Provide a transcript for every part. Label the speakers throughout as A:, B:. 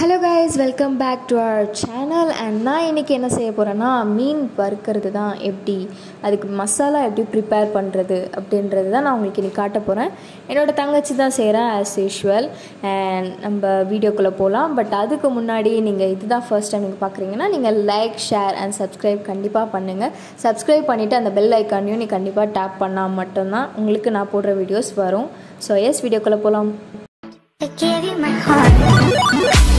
A: Hello guys welcome back to our channel and நான் இன்றைக்கி என்ன செய்ய போகிறேன்னா மீன் வறுக்கிறது தான் எப்படி அதுக்கு மசாலா எப்படி ப்ரிப்பேர் பண்ணுறது அப்படின்றது தான் நான் உங்களுக்கு இன்றைக்கி காட்ட போகிறேன் என்னோடய தங்கச்சி தான் செய்கிறேன் ஆஸ் யூஷுவல் அண்ட் நம்ம வீடியோக்குள்ளே போகலாம் பட் அதுக்கு முன்னாடி நீங்கள் இதுதான் ஃபர்ஸ்ட் டைம் நீங்கள் பார்க்குறீங்கன்னா நீங்கள் லைக் ஷேர் அண்ட் சப்ஸ்கிரைப் கண்டிப்பாக பண்ணுங்கள் சப்ஸ்கிரைப் பண்ணிவிட்டு அந்த பெல் ஐக்கானையும் நீ கண்டிப்பாக டேப் பண்ணால் மட்டும்தான் உங்களுக்கு நான் போடுற வீடியோஸ் வரும் ஸோ எஸ் வீடியோக்குள்ளே போகலாம்
B: I gave you my heart.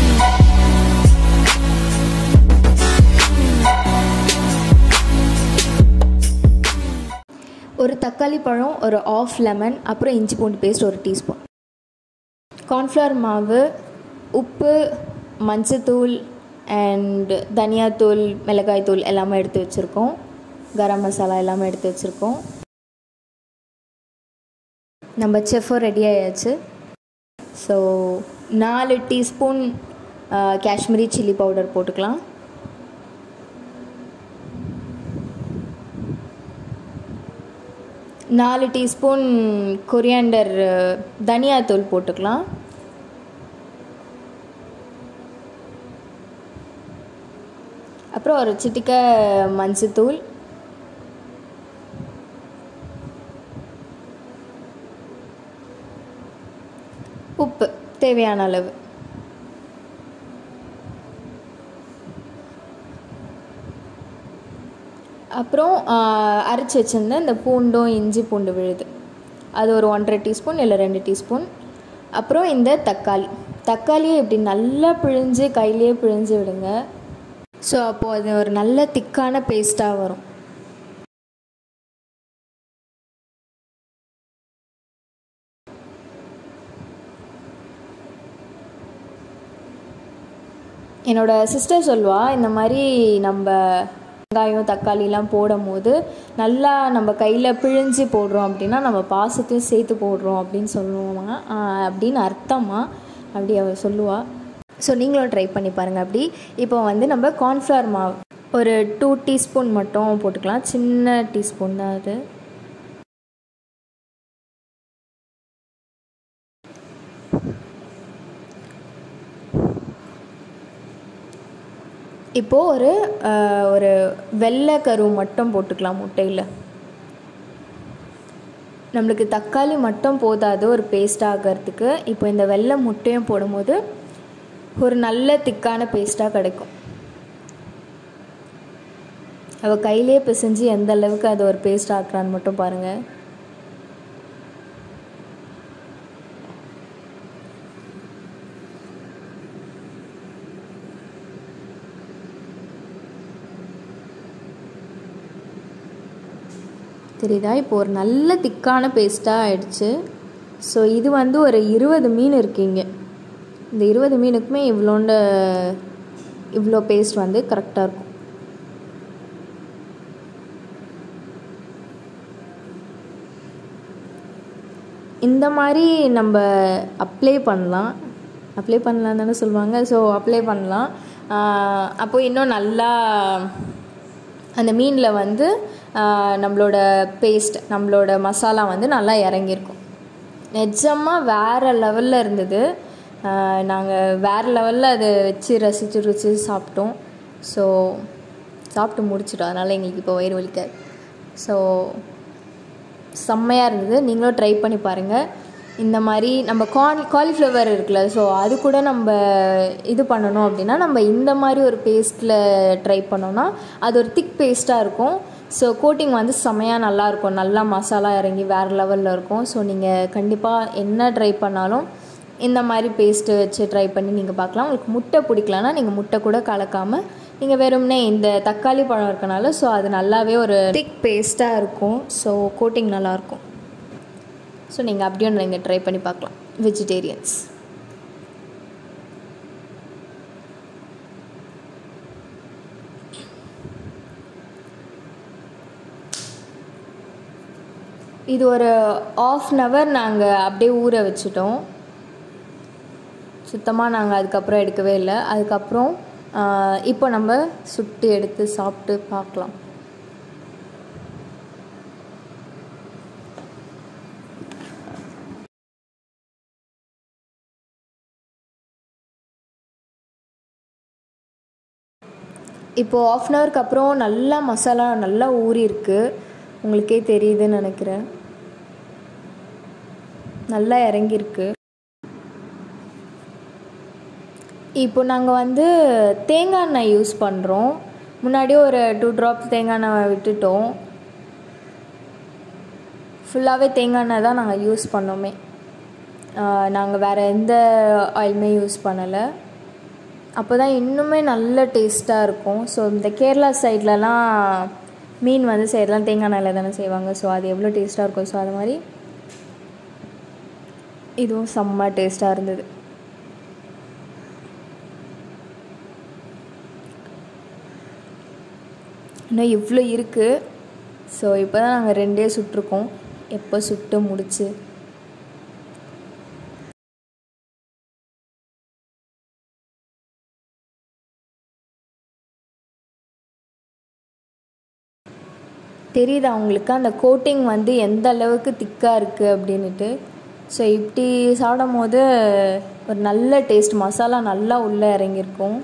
A: ஒரு தக்காளி பழம் ஒரு ஆஃப் லெமன் அப்புறம் இஞ்சி பூண்டு பேஸ்ட் ஒரு டீஸ்பூன் கார்ன்ஃப்ளவர் மாவு உப்பு மஞ்சத்தூள் அண்ட் தனியாத்தூள் மிளகாய்த்தூள் எல்லாமே எடுத்து வச்சுருக்கோம் கரம் மசாலா எல்லாமே எடுத்து வச்சுருக்கோம் நம்ம செஃபும் ரெடி ஆயாச்சு ஸோ நாலு டீஸ்பூன் காஷ்மீரி சில்லி பவுடர் போட்டுக்கலாம் நாலு டீஸ்பூன் கொரியாண்டர் தனியாத்தூள் போட்டுக்கலாம் அப்புறம் ஒரு சிட்டிக்க மஞ்சத்தூள் உப்பு தேவையான அளவு அப்புறம் அரைச்சி வச்சுருந்த இந்த பூண்டும் இஞ்சி பூண்டு விழுது அது ஒரு ஒன்றரை டீஸ்பூன் இல்லை ரெண்டு டீஸ்பூன் அப்புறம் இந்த தக்காளி தக்காளியை இப்படி நல்லா பிழிஞ்சு கையிலேயே பிழிஞ்சு விடுங்க ஸோ அப்போது அது ஒரு நல்ல திக்கான பேஸ்ட்டாக வரும் என்னோடய சிஸ்டர் சொல்லுவா இந்த மாதிரி நம்ம வெங்காயம் தக்காளிலாம் போடும் போது நல்லா நம்ம கையில் பிழிஞ்சு போடுறோம் அப்படின்னா நம்ம பாசத்தையும் சேர்த்து போடுறோம் அப்படின்னு சொல்லுவோமா அப்படின்னு அர்த்தமா அப்படி அவள் சொல்லுவாள் ஸோ நீங்களும் ட்ரை பண்ணி பாருங்கள் அப்படி இப்போ வந்து நம்ம கார்ன்ஃப்ளவர் மாவு ஒரு டூ டீஸ்பூன் மட்டும் போட்டுக்கலாம் சின்ன டீஸ்பூன் தான் அது இப்போது ஒரு ஒரு வெள்ளை கரு மட்டும் போட்டுக்கலாம் முட்டையில் நம்மளுக்கு தக்காளி மட்டும் போதாது ஒரு பேஸ்ட் ஆகிறதுக்கு இப்போ இந்த வெள்ளை முட்டையும் போடும்போது ஒரு நல்ல திக்கான பேஸ்ட்டாக கிடைக்கும் அவள் கையிலே பிசைஞ்சு எந்த அளவுக்கு அது ஒரு பேஸ்ட் ஆக்குறான்னு மட்டும் பாருங்கள் தெரியுதா இப்போ ஒரு நல்ல திக்கான பேஸ்ட்டாக ஆயிடுச்சு ஸோ இது வந்து ஒரு இருபது மீன் இருக்கீங்க இந்த இருபது மீனுக்குமே இவ்வளோண்ட இவ்வளோ பேஸ்ட் வந்து கரெக்டாக இருக்கும் இந்த மாதிரி நம்ம அப்ளை பண்ணலாம் அப்ளை பண்ணலாம் தானே சொல்லுவாங்க ஸோ அப்ளை பண்ணலாம் அப்போ இன்னும் நல்லா அந்த மீனில் வந்து நம்மளோட பேஸ்ட் நம்மளோட மசாலா வந்து நல்லா இறங்கியிருக்கும் நிஜமாக வேறு லெவலில் இருந்தது நாங்கள் வேறு லெவலில் அதை வச்சு ரசித்து ருசித்து சாப்பிட்டோம் ஸோ சாப்பிட்டு முடிச்சிட்டோம் அதனால் எங்களுக்கு இப்போ வயிறு வலிக்காது ஸோ செம்மையாக இருந்தது நீங்களும் ட்ரை பண்ணி பாருங்கள் இந்த மாதிரி நம்ம கான் காலிஃப்ளவர் இருக்குல்ல ஸோ அது கூட நம்ம இது பண்ணணும் அப்படின்னா நம்ம இந்த மாதிரி ஒரு பேஸ்ட்டில் ட்ரை பண்ணோன்னா அது ஒரு திக் பேஸ்ட்டாக இருக்கும் ஸோ கோட்டிங் வந்து செமையாக நல்லாயிருக்கும் நல்லா மசாலா இறங்கி வேறு லெவலில் இருக்கும் ஸோ நீங்கள் கண்டிப்பாக என்ன ட்ரை பண்ணாலும் இந்த மாதிரி பேஸ்ட்டு வச்சு ட்ரை பண்ணி நீங்கள் பார்க்கலாம் உங்களுக்கு முட்டை பிடிக்கலன்னா நீங்கள் முட்டை கூட கலக்காமல் நீங்கள் வெறும்னே இந்த தக்காளி பழம் இருக்கனால ஸோ அது நல்லாவே ஒரு திக் பேஸ்ட்டாக இருக்கும் ஸோ கோட்டிங் நல்லாயிருக்கும் ஸோ நீங்கள் அப்படியும் நீங்கள் ட்ரை பண்ணி பார்க்கலாம் வெஜிடேரியன்ஸ் இது ஒரு ஆஃப் அன் ஹவர் நாங்கள் அப்படியே ஊற வச்சுட்டோம் சுத்தமாக நாங்கள் அதுக்கப்புறம் எடுக்கவே இல்லை அதுக்கப்புறம் இப்போ நம்ம சுட்டு எடுத்து சாப்பிட்டு பார்க்கலாம் இப்போது ஆஃப் அன் ஹவருக்கு அப்புறம் நல்லா மசாலா நல்லா ஊறி இருக்கு உங்களுக்கே தெரியுதுன்னு நினைக்கிறேன் நல்லா இறங்கியிருக்கு இப்போ நாங்கள் வந்து தேங்காய் எண்ணெய் யூஸ் பண்ணுறோம் முன்னாடியே ஒரு டூ ட்ராப்ஸ் தேங்காய் எண்ணெய் விட்டுட்டோம் ஃபுல்லாகவே தேங்காய் எண்ணெய் தான் நாங்கள் யூஸ் பண்ணோமே நாங்கள் வேறு எந்த ஆயிலுமே யூஸ் பண்ணலை அப்போ தான் இன்னுமே நல்ல டேஸ்ட்டாக இருக்கும் ஸோ இந்த கேரளா சைட்லலாம் மீன் வந்து செய்யறதுலாம் தேங்காய் எண்ணெயில் தானே செய்வாங்க ஸோ அது எவ்வளோ டேஸ்ட்டாக இருக்கும் ஸோ அது மாதிரி இதுவும் செம்ம டேஸ்ட்டாக இருந்தது இன்னும் இவ்வளோ இருக்குது ஸோ இப்போ தான் நாங்கள் ரெண்டே சுட்டிருக்கோம் எப்போ சுட்டு முடிச்சு தெரியுதா உங்களுக்கு அந்த கோட்டிங் வந்து எந்த அளவுக்கு திக்காக இருக்குது அப்படின்ட்டு ஸோ இப்படி சாப்பிடும் போது ஒரு நல்ல டேஸ்ட் மசாலா நல்லா உள்ளே இறங்கியிருக்கும்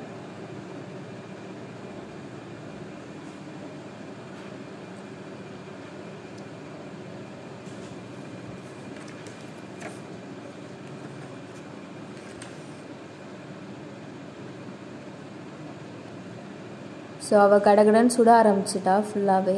A: ஸோ அவள் கடகடன்னு சுட ஆரம்பிச்சிட்டா ஃபுல்லாகவே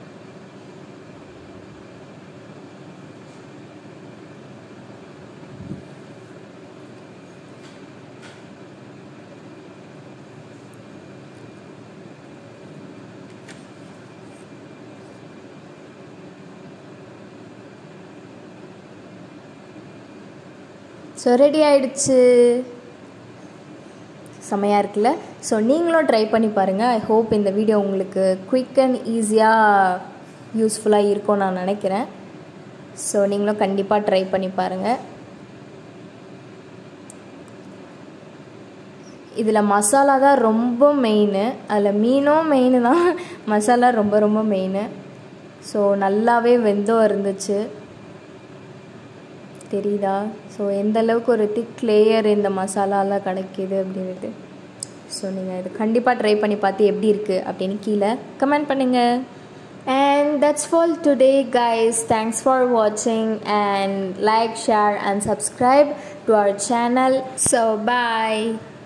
A: ஸோ ரெடி ஆயிடுச்சு செமையாக இருக்குல்ல ஸோ நீங்களும் ட்ரை பண்ணி பாருங்கள் ஐ ஹோப் இந்த வீடியோ உங்களுக்கு குயிக் அண்ட் ஈஸியாக யூஸ்ஃபுல்லாக இருக்கும்னு நான் நினைக்கிறேன் ஸோ நீங்களும் கண்டிப்பாக ட்ரை பண்ணி பாருங்கள் இதில் மசாலா தான் ரொம்ப மெயின் அதில் மீனும் மெயின் தான் மசாலா ரொம்ப ரொம்ப மெயின் ஸோ நல்லாவே வெந்தம் இருந்துச்சு தெரியுதா ஸோ எந்த அளவுக்கு ஒரு திக் லேயர் இந்த மசாலாலாம் கிடைக்கிது அப்படின்ட்டு ஸோ நீங்கள் இது கண்டிப்பாக ட்ரை பண்ணி பார்த்து எப்படி இருக்குது அப்படின்னு கீழே கமெண்ட் பண்ணுங்கள் and that's all today guys thanks for வாட்சிங் and like share and subscribe to our channel so bye